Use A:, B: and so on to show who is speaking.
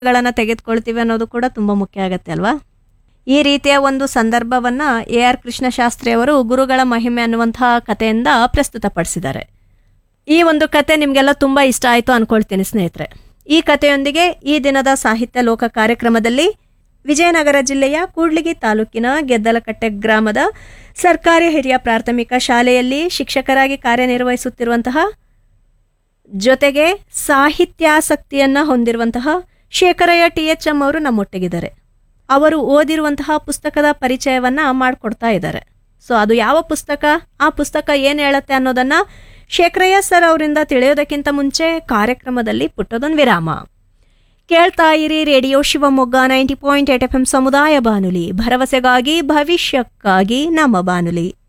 A: ಗಳನ್ನು ತೆಗೆದುಕೊಳ್ತೀವಿ ಅನ್ನೋದು ಕೂಡ ತುಂಬ ಮುಖ್ಯ ಆಗತ್ತೆ ಅಲ್ವಾ ಈ ರೀತಿಯ ಒಂದು ಸಂದರ್ಭವನ್ನ ಎ ಆರ್ ಕೃಷ್ಣಶಾಸ್ತ್ರಿ ಅವರು ಗುರುಗಳ ಮಹಿಮೆ ಅನ್ನುವಂತಹ ಕಥೆಯಿಂದ ಪ್ರಸ್ತುತಪಡಿಸಿದ್ದಾರೆ ಈ ಒಂದು ಕತೆ ನಿಮಗೆಲ್ಲ ತುಂಬ ಇಷ್ಟ ಆಯಿತು ಅನ್ಕೊಳ್ತೀನಿ ಸ್ನೇಹಿತರೆ ಈ ಕಥೆಯೊಂದಿಗೆ ಈ ದಿನದ ಸಾಹಿತ್ಯ ಲೋಕ ಕಾರ್ಯಕ್ರಮದಲ್ಲಿ ವಿಜಯನಗರ ಜಿಲ್ಲೆಯ ಕೂಡ್ಲಿಗಿ ತಾಲೂಕಿನ ಗೆದ್ದಲಕಟ್ಟೆ ಗ್ರಾಮದ ಸರ್ಕಾರಿ ಹಿರಿಯ ಪ್ರಾಥಮಿಕ ಶಾಲೆಯಲ್ಲಿ ಶಿಕ್ಷಕರಾಗಿ ಕಾರ್ಯನಿರ್ವಹಿಸುತ್ತಿರುವಂತಹ ಜೊತೆಗೆ ಸಾಹಿತ್ಯಾಸಕ್ತಿಯನ್ನ ಹೊಂದಿರುವಂತಹ ಶೇಖರಯ್ಯ ಟಿ ಎಚ್ ಎಂ ಅವರು ನಮ್ಮೊಟ್ಟಿಗಿದ್ದಾರೆ ಅವರು ಓದಿರುವಂತಹ ಪುಸ್ತಕದ ಪರಿಚಯವನ್ನ ಮಾಡಿಕೊಡ್ತಾ ಇದ್ದಾರೆ ಸೊ ಅದು ಯಾವ ಪುಸ್ತಕ ಆ ಪುಸ್ತಕ ಏನು ಹೇಳುತ್ತೆ ಅನ್ನೋದನ್ನ ಶೇಖರಯ್ಯ ಸರ್ ಅವರಿಂದ ತಿಳಿಯೋದಕ್ಕಿಂತ ಮುಂಚೆ ಕಾರ್ಯಕ್ರಮದಲ್ಲಿ ಪುಟ್ಟದೊಂದು ವಿರಾಮ ಕೇಳ್ತಾ ಇರಿ radio Shivamogga ninety point eight F M ಸಮುದಾಯ ಬಾನುಲಿ ಭರವಸೆಗಾಗಿ ಭವಿಷ್ಯಕ್ಕಾಗಿ ನಮ್ಮ ಬಾನುಲಿ